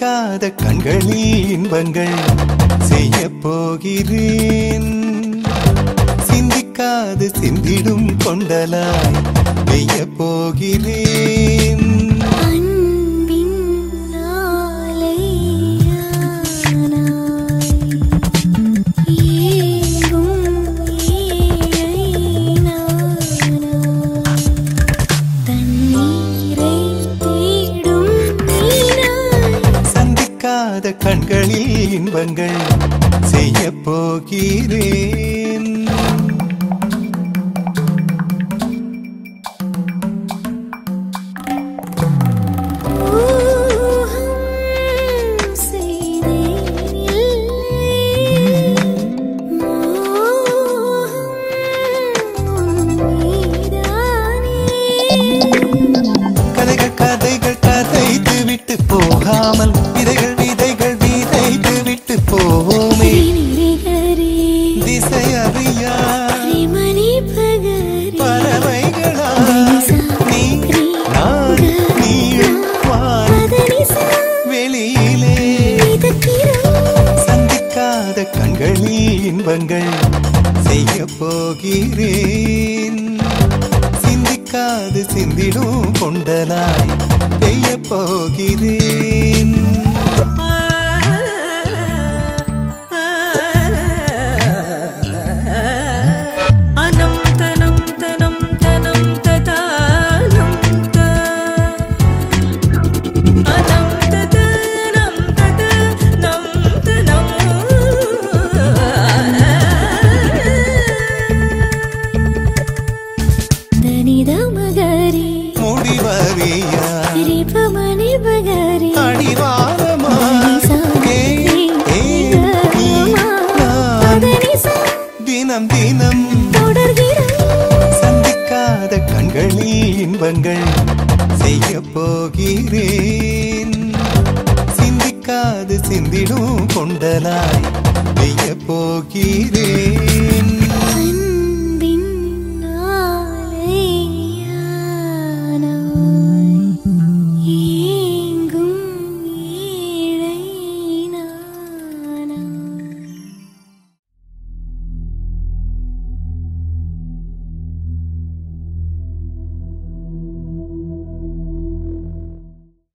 சிந்திக்காத கண்களில் இன்பங்கள் செய்ய போகிறேன் சிந்திக்காது சிந்திடும் கொண்டலாய் பெய்ய போகிறேன் அன்பின் ஆலையானாய் ஏங்கும் ஏழை நானாய் தண்ணீரை தேடும் மீனாய் சந்திக்காத கண்களில் இன்பங்கள் செய்ய போகிறேன் ஊகம் செய்தேன் இல்லை மோகம் மீதானே கதைகள் கதைகள் கதைத்து விட்டு போகாமல் விதைகள் விதைகள் விதைத்து விட்டு போவோமே நினைகரே திசை அறியா மணி பகரே பறவைகளா நீ நான் நீயும் வான் பதனிசா வெளியிலே மிதக்கிறோம் சந்திக்காத கண்களில் இன்பங்கள் செய்ய போகிறேன் சிந்திக்காது சிந்திடும் கொண்டலாய் பெய்ய போகிறேன் அனம் தனம் தனம் தனம் ததானம் த அனம் ததனம் ததனம் தனம் தனித மகரே முடிவறியா ரிபமணி பகரே அடிவாரமா ஏய், ஏய், நீ, நான் பதனிசா தினம் தினம் தொடர்கிறோம் சந்திக்காத கண்களில் இன்பங்கள் செய்ய போகிறேன் சிந்திக்காது சிந்திடும் கொண்டலாய் பெய்ய போகிறேன்